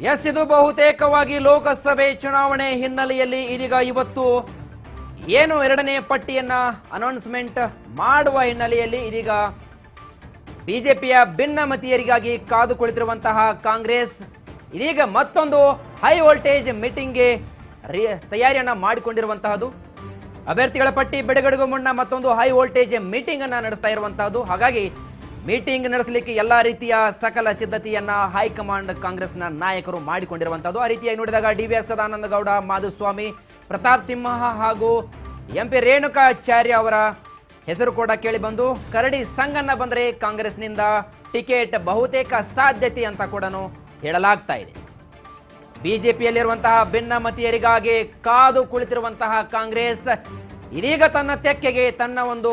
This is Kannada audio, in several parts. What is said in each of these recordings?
ಎಸ್ ಇದು ಬಹುತೇಕವಾಗಿ ಲೋಕಸಭೆ ಚುನಾವಣೆ ಹಿನ್ನೆಲೆಯಲ್ಲಿ ಇದೀಗ ಇವತ್ತು ಏನು ಎರಡನೇ ಪಟ್ಟಿಯನ್ನ ಅನೌನ್ಸ್ಮೆಂಟ್ ಮಾಡುವ ಹಿನ್ನೆಲೆಯಲ್ಲಿ ಇದೀಗ ಬಿಜೆಪಿಯ ಭಿನ್ನಮತೀಯರಿಗಾಗಿ ಕಾದು ಕುಳಿತಿರುವಂತಹ ಕಾಂಗ್ರೆಸ್ ಇದೀಗ ಮತ್ತೊಂದು ಹೈ ವೋಲ್ಟೇಜ್ ಮೀಟಿಂಗ್ಗೆ ರಿ- ತಯಾರಿಯನ್ನ ಮಾಡಿಕೊಂಡಿರುವಂತಹದ್ದು ಅಭ್ಯರ್ಥಿಗಳ ಪಟ್ಟಿ ಬಿಡುಗಡೆಗೂ ಮುನ್ನ ಮತ್ತೊಂದು ಹೈ ವೋಲ್ಟೇಜ್ ಮೀಟಿಂಗ್ ಅನ್ನ ನಡೆಸ್ತಾ ಇರುವಂತಹದ್ದು ಹಾಗಾಗಿ ಮೀಟಿಂಗ್ ನಡೆಸಲಿಕ್ಕೆ ಎಲ್ಲಾ ರೀತಿಯ ಸಕಲ ಸಿದ್ಧತೆಯನ್ನ ಹೈಕಮಾಂಡ್ ಕಾಂಗ್ರೆಸ್ನ ನಾಯಕರು ಮಾಡಿಕೊಂಡಿರುವಂತಹದ್ದು ಆ ರೀತಿಯಾಗಿ ನೋಡಿದಾಗ D V S Sadananda Gowda Madhuswamy Pratap Simha ಹಾಗೂ ಎಂ ಪಿ ರೇಣುಕಾಚಾರ್ಯ ಅವರ ಹೆಸರು ಕೂಡ ಕೇಳಿ ಬಂದು ಕರಡಿ ಸಂಗನ್ನ ಬಂದರೆ ಕಾಂಗ್ರೆಸ್ನಿಂದ ಟಿಕೆಟ್ ಬಹುತೇಕ ಸಾಧ್ಯತೆ ಅಂತ ಕೂಡ ಹೇಳಲಾಗ್ತಾ ಇದೆ ಬಿಜೆಪಿಯಲ್ಲಿರುವಂತಹ ಭಿನ್ನಮತೀಯರಿಗಾಗಿ ಕಾದು ಕುಳಿತಿರುವಂತಹ ಕಾಂಗ್ರೆಸ್ ಇದೀಗ ತನ್ನ ತೆಕ್ಕೆಗೆ ತನ್ನ ಒಂದು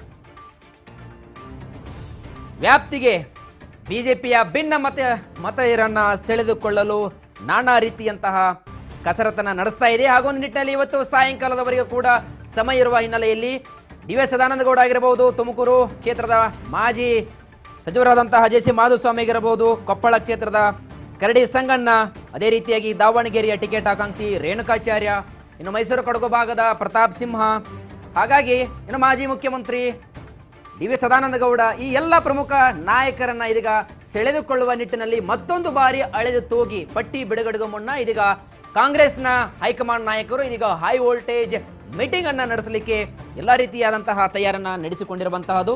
ವ್ಯಾಪ್ತಿಗೆ ಬಿಜೆಪಿಯ ಭಿನ್ನ ಮತ ಮತಯರನ್ನ ಸೆಳೆದುಕೊಳ್ಳಲು ನಾನಾ ರೀತಿಯಂತಹ ಕಸರತ್ತನ್ನ ನಡೆಸ್ತಾ ಇದೆ ಹಾಗೂ ಒಂದು ನಿಟ್ಟಿನಲ್ಲಿ ಇವತ್ತು ಸಾಯಂಕಾಲದವರೆಗೂ ಕೂಡ ಸಮಯ ಇರುವ ಹಿನ್ನೆಲೆಯಲ್ಲಿ ಡಿ ಎಸ್ ಸದಾನಂದಗೌಡ ಆಗಿರಬಹುದು ತುಮಕೂರು ಕ್ಷೇತ್ರದ ಮಾಜಿ ಸಚಿವರಾದಂತಹ ಜೆ ಸಿ ಮಾಧುಸ್ವಾಮಿ ಆಗಿರಬಹುದು ಕೊಪ್ಪಳ ಕ್ಷೇತ್ರದ ಕರಡಿ ಸಂಗಣ್ಣ ಅದೇ ರೀತಿಯಾಗಿ ದಾವಣಗೆರೆಯ ಟಿಕೆಟ್ ಆಕಾಂಕ್ಷಿ ರೇಣುಕಾಚಾರ್ಯ ಇನ್ನು ಮೈಸೂರು ಕೊಡಗು ಭಾಗದ ಪ್ರತಾಪ್ ಸಿಂಹ ಹಾಗಾಗಿ ಇನ್ನು ಮಾಜಿ ಮುಖ್ಯಮಂತ್ರಿ ಡಿ ವಿ ಸದಾನಂದ ಗೌಡ ಈ ಎಲ್ಲ ಪ್ರಮುಖ ನಾಯಕರನ್ನ ಇದೀಗ ಸೆಳೆದುಕೊಳ್ಳುವ ನಿಟ್ಟಿನಲ್ಲಿ ಮತ್ತೊಂದು ಬಾರಿ ಅಳೆದು ತೂಗಿ ಪಟ್ಟಿ ಬಿಡುಗಡೆಗೂ ಮುನ್ನ ಇದೀಗ ಕಾಂಗ್ರೆಸ್ನ ಹೈಕಮಾಂಡ್ ನಾಯಕರು ಇದೀಗ ಹೈ ವೋಲ್ಟೇಜ್ ಮೀಟಿಂಗ್ ಅನ್ನ ನಡೆಸಲಿಕ್ಕೆ ಎಲ್ಲ ರೀತಿಯಾದಂತಹ ತಯಾರನ್ನ ನಡೆಸಿಕೊಂಡಿರುವಂತಹದ್ದು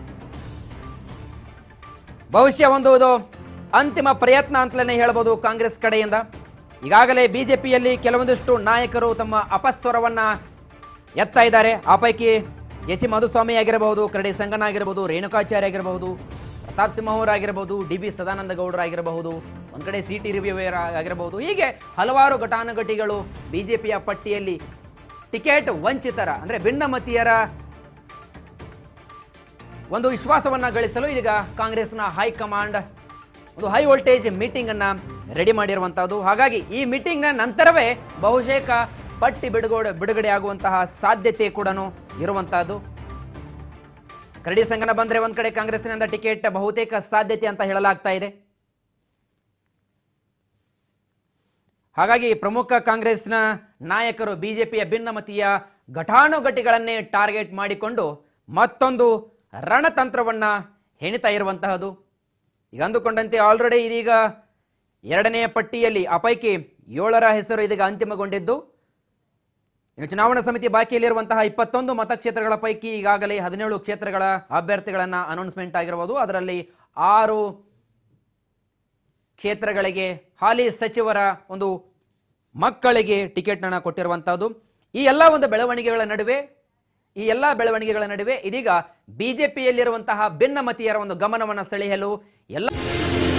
ಬಹುಶಃ ಒಂದು ಇದು ಅಂತಿಮ ಪ್ರಯತ್ನ ಅಂತಲೇ ಹೇಳ್ಬೋದು ಕಾಂಗ್ರೆಸ್ ಕಡೆಯಿಂದ ಈಗಾಗಲೇ ಬಿಜೆಪಿಯಲ್ಲಿ ಕೆಲವೊಂದಿಷ್ಟು ನಾಯಕರು ತಮ್ಮ ಅಪಸ್ವರವನ್ನ ಎತ್ತಾ ಇದ್ದಾರೆ ಆ ಪೈಕಿ ಜೆ ಸಿ ಮಾಧುಸ್ವಾಮಿ ಆಗಿರಬಹುದು ಕರಡಿ ಸಂಗನ ಆಗಿರಬಹುದು ರೇಣುಕಾಚಾರ್ಯ ಆಗಿರಬಹುದು ಪ್ರತಾಪ್ ಸಿಂಹ ಅವರಾಗಿರಬಹುದು ಡಿ ಬಿ ಸದಾನಂದ ಗೌಡರಾಗಿರಬಹುದು ಒಂದ್ ಕಡೆ ಸಿ ಟಿ ರಿವ್ಯೂವರ್ ಆಗಿರಬಹುದು ಹೀಗೆ ಹಲವಾರು ಘಟಾನುಘಟಿಗಳು ಬಿಜೆಪಿಯ ಪಟ್ಟಿಯಲ್ಲಿ ಟಿಕೆಟ್ ವಂಚಿತರ ಅಂದ್ರೆ ಭಿನ್ನಮತೀಯರ ಒಂದು ವಿಶ್ವಾಸವನ್ನ ಗಳಿಸಲು ಇದೀಗ ಕಾಂಗ್ರೆಸ್ನ ಹೈಕಮಾಂಡ್ ಒಂದು ಹೈ ವೋಲ್ಟೇಜ್ ಮೀಟಿಂಗ್ ಅನ್ನ ರೆಡಿ ಮಾಡಿರುವಂತಹದ್ದು ಹಾಗಾಗಿ ಈ ಮೀಟಿಂಗ್ನ ನಂತರವೇ ಬಹುತೇಕ ಪಟ್ಟಿ ಬಿಡುಗಡೆ ಬಿಡುಗಡೆ ಆಗುವಂತಹ ಸಾಧ್ಯತೆ ಕೂಡ ಇರುವಂತಹದ್ದು ಕರಡಿ ಸಂಗನ ಬಂದ್ರೆ ಒಂದ್ ಕಡೆ ಕಾಂಗ್ರೆಸ್ನಿಂದ ಟಿಕೆಟ್ ಬಹುತೇಕ ಸಾಧ್ಯತೆ ಅಂತ ಹೇಳಲಾಗ್ತಾ ಇದೆ ಹಾಗಾಗಿ ಪ್ರಮುಖ ಕಾಂಗ್ರೆಸ್ನ ನಾಯಕರು ಬಿಜೆಪಿಯ ಭಿನ್ನಮತೀಯ ಘಟಾನುಘಟಿಗಳನ್ನೇ ಟಾರ್ಗೆಟ್ ಮಾಡಿಕೊಂಡು ಮತ್ತೊಂದು ರಣತಂತ್ರವನ್ನ ಹೆಣಿತಾ ಇರುವಂತಹದ್ದು ಈಗ ಅಂದುಕೊಂಡಂತೆ ಆಲ್ರೆಡಿ ಇದೀಗ ಎರಡನೆಯ ಪಟ್ಟಿಯಲ್ಲಿ ಆ ಪೈಕಿ ಏಳರ ಹೆಸರು ಇದೀಗ ಅಂತಿಮಗೊಂಡಿದ್ದು ಇನ್ನು ಚುನಾವಣಾ ಸಮಿತಿ ಬಾಕಿಯಲ್ಲಿರುವಂತಹ ಇಪ್ಪತ್ತೊಂದು ಮತಕ್ಷೇತ್ರಗಳ ಪೈಕಿ ಈಗಾಗಲೇ ಹದಿನೇಳು ಕ್ಷೇತ್ರಗಳ ಅಭ್ಯರ್ಥಿಗಳನ್ನ ಅನೌನ್ಸ್ಮೆಂಟ್ ಆಗಿರಬಹುದು ಅದರಲ್ಲಿ ಆರು ಕ್ಷೇತ್ರಗಳಿಗೆ ಹಾಲಿ ಸಚಿವರ ಒಂದು ಮಕ್ಕಳಿಗೆ ಟಿಕೆಟ್ನ ಕೊಟ್ಟಿರುವಂತಹದ್ದು ಈ ಎಲ್ಲ ಒಂದು ಬೆಳವಣಿಗೆಗಳ ನಡುವೆ ಈ ಎಲ್ಲ ಬೆಳವಣಿಗೆಗಳ ನಡುವೆ ಇದೀಗ ಬಿಜೆಪಿಯಲ್ಲಿರುವಂತಹ ಭಿನ್ನಮತೀಯರ ಒಂದು ಗಮನವನ್ನು ಸೆಳೆಯಲು ಎಲ್ಲ